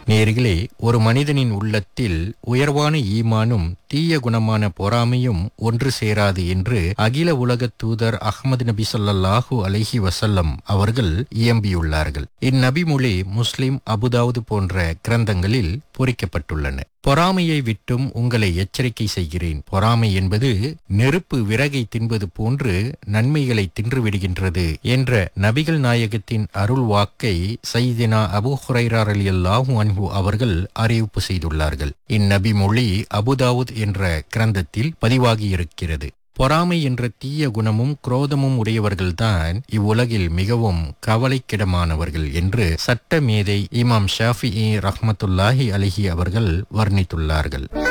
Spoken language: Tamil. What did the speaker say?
நேர்களே ஒரு மனிதனின் உள்ளத்தில் உயர்வான ஈமானும் தீய குணமான பொறாமையும் ஒன்று சேராது என்று அகில உலக தூதர் அஹ்மது நபி ஸல்லல்லாஹு அலைஹி வஸல்லம் அவர்கள் இயம்பியுள்ளார்கள் இந்நபி மொழி முஸ்லிம் அபுதாவுது போன்ற கிரந்தங்களில் பொறிக்கப்பட்டுள்ளன பொறாமையை விட்டும் உங்களை எச்சரிக்கை செய்கிறேன் பொறாமை என்பது நெருப்பு விறகை தின்பது போன்று நன்மைகளை தின்றுவிடுகின்றது என்ற நபிகள் நாயகத்தின் அருள் வாக்கை சைதினா அபு ஹுரைரார் அலி அல்லாஹு அன்ஹு அவர்கள் அறிவிப்பு செய்துள்ளார்கள் இந்நபி மொழி அபுதாவுத் என்ற கிரந்தத்தில் பதிவாகியிருக்கிறது பொறாமை என்ற தீய குணமும் குரோதமும் உடையவர்கள்தான் இவ்வுலகில் மிகவும் கவலைக்கிடமானவர்கள் என்று சட்ட மேதை இமாம் ஷாஃபி ரஹ்மத்துல்லாஹி அலிஹி அவர்கள் வர்ணித்துள்ளார்கள்